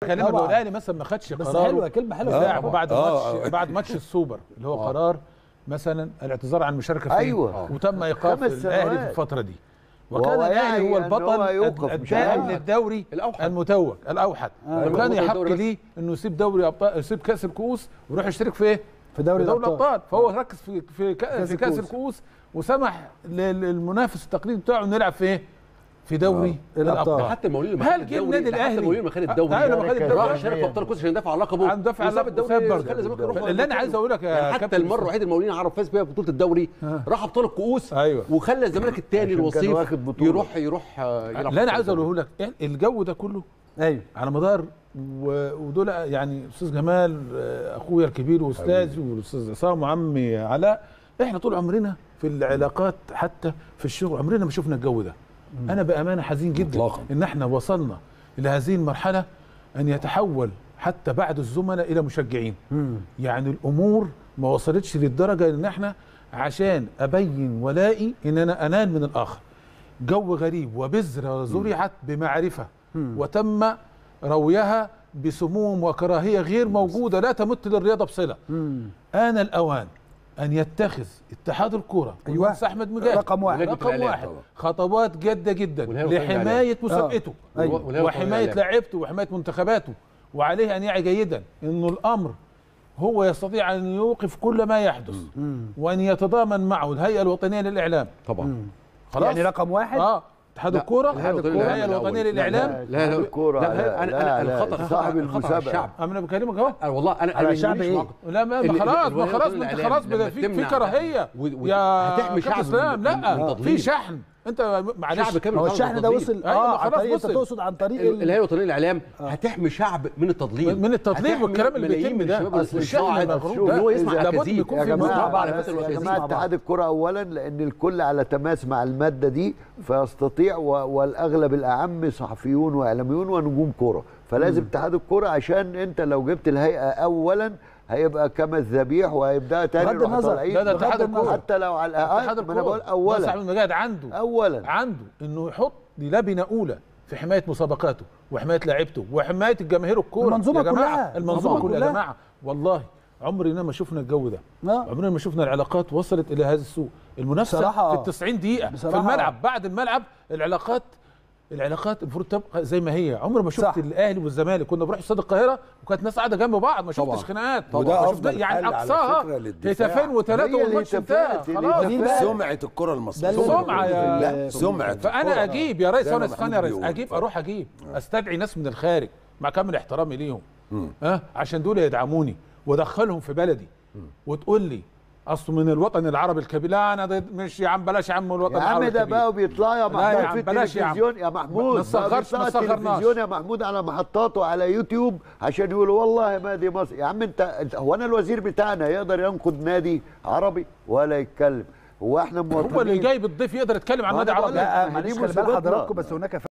كلمه لو طبعاً. الاهلي مثلا ما خدش بس قراره حلوه كلمه حلوه لا طبعاً. بعد آه، ماتش آه. بعد ماتش السوبر اللي هو قرار مثلا الاعتذار عن المشاركه فيه أيوة. وتم ايقاف خمس الاهلي في سنوات. الفتره دي وهو وكان الاهلي يعي هو أن البطل هو يوقف مش الدائم عارف. للدوري الأوحد. المتوج الاوحد آه. وكان بطل يحق الدوري ليه انه يسيب دوري ابطال يسيب كاس الكؤوس ويروح يشترك في ايه؟ في دوري دوري الابطال الابطال فهو ركز في في كاس, في كاس الكؤوس. الكؤوس وسمح لل- للمنافس التقليدي بتاعه انه يلعب في ايه؟ في دوري الأبطال. الابطال حتى المولين لما خد هل جه الدوري النادي ده حتى الاهلي المولين لما خد الدوري أيوة، لما خد راح الدوري شارك في ابطال الكؤوس عشان يدافع عن لقبه عن دفع وساب الدوري وساب برضه. خلى الزمالك يروح اللي انا عايز اقول لك يا يعني حتى كابتن المره الوحيده المولين عرب فاز بيها بطوله الدوري راح ابطال الكؤوس أيوة. وخلى الزمالك الثاني عشان كان الوصيف واخد بطولة. يروح يروح آه، يلعب اللي انا في عايز الدوري. اقوله لك الجو ده كله ايوه على مدار و- ودول يعني استاذ جمال آه، اخويا الكبير واستاذي والاستاذ عصام وعمي علاء احنا طول عمرنا في العلاقات حتى في الشغل عمرنا ما شفنا الجو ده انا بامانه حزين جدا إطلاقاً. ان احنا وصلنا الى هذه المرحله ان يتحول حتى بعد الزملاء الى مشجعين يعني الامور ما وصلتش للدرجه ان احنا عشان ابين ولائي ان انا انال من الاخر جو غريب وبذره زرعت بمعرفه وتم رويها بسموم وكراهيه غير موجوده لا تمت للرياضه بصله آن الأوان أن يتخذ اتحاد الكرة أيوة. والمهندس أحمد مجاهد رقم واحد. ولجنة رقم الإعلام واحد طبعا. خطوات جادة جدا والهيئة الوطنية لحماية للإعلام. مسابقته أيوة. والهيئة الوطنية وحماية للإعلام. لاعبته وحماية منتخباته وعليه أن يعي جيدا أنه الأمر هو يستطيع أن يوقف كل ما يحدث وأن يتضامن معه الهيئة الوطنية للإعلام طبعا خلاص يعني رقم واحد اه اتحاد لا، الكرة الهيئة الوطنية الهيئة للإعلام الوطنية الأول. للإعلام لا لا الكرة لا لا، انا لا، انا لا، الخطا صاحب الخطا على المسابقة. الشعب أنا بكلمك أهو أنا والله انا على انا الشعب ماليش إيه؟ معاق- لا ما ال- ما خلاص ال- ما الولايات خلاص ما انت الإعلام خلاص لما بقى في في تمنع- كراهيه و- و- يا هتحمي كابتن شعب اسلام من- لا من في تضليل. شحن انت معلش شعب كامل هو طبعاً الشحن ده تضليل. وصل أيوة، اه خلاص عن طريق انت وصل. تقصد عن طريق ال- الهيئه الوطنيه للاعلام هتحمي شعب من التضليل من التضليل هتحمي والكلام اللي ملايين بيتم من ده. الشباب أصل الشحن الصاعد المغروب ان ده هو يسمع لابد اكاذيب يكون يا في جماعه مصطلح على يا فترة يا الأكاذيب جماعه مع بعض. اتحاد الكره اولا لان الكل على تماس مع الماده دي فيستطيع و- والاغلب الاعم صحفيون واعلاميون ونجوم كره فلازم اتحاد الكره عشان انت لو جبت الهيئه اولا هيبقى كما الذبيح وهيبدا تاني بغض يروحوا النظر. طالعين. لا، ده اتحاد بغض النظر. الكرة. حتى لو على اتحاد الاقل ما انا بقول الكرة اولا صاحب المجاهد عنده اولا عنده انه يحط لبنه اولى في حمايه مسابقاته وحمايه لاعيبته وحمايه الجماهير الكوره المنظومة يا جماعه كلها. المنظومه المنظومة كلها يا كلها. جماعه والله عمرنا ما شفنا الجو ده آه. عمرنا ما شفنا العلاقات وصلت الى هذا السوء المنافسه بصراحة في آه. ال 90 دقيقه في بصراحة الملعب بعد الملعب العلاقات العلاقات المفروض تبقى زي ما هي عمر ما شفت صح. الاهلي والزمالك كنا بنروح استاد القاهره وكانت ناس قاعده جنب بعض ما طبعا. شفتش خناقات وده ما أفضل شفنا- يعني حل على اقصاها فكرة للدفاع. هتافين وثلاثه هي والماتش انتهى الهتافات، خلاص الهتافات. سمعه الكره المصريه ده اللي- سمعة يا- لا سمعه فانا الكرة. اجيب يا ريس زي ما وانا محمود اسخن يا ريس بيقول. اجيب اروح اجيب استدعي ناس من الخارج مع كامل احترامي ليهم ها عشان دول يدعموني وادخلهم في بلدي وتقول لي اصله من الوطن العربي الكبير لا انا ضد مش يا عم بلاش يا عم الوطن يا عم العربي ده الكبير بقى بيطلعوا يا لا يا محمود عم في بلاش يا عم. التلفزيون يا محمود ما بقى تصغرش- بيطلعوا ما تصغرناش. التلفزيون يا محمود على محطاته على يوتيوب عشان يقولوا والله ما دي مصر يا عم انت انت- هو انا الوزير بتاعنا يقدر ينقد نادي عربي ولا يتكلم هو احنا موافقين هو اللي جايب الضيف يقدر يتكلم عن ما نادي أنا عربي بقول لك، لا ما دي معلش خلي بال مصيبتنا. حضراتكم بس هناك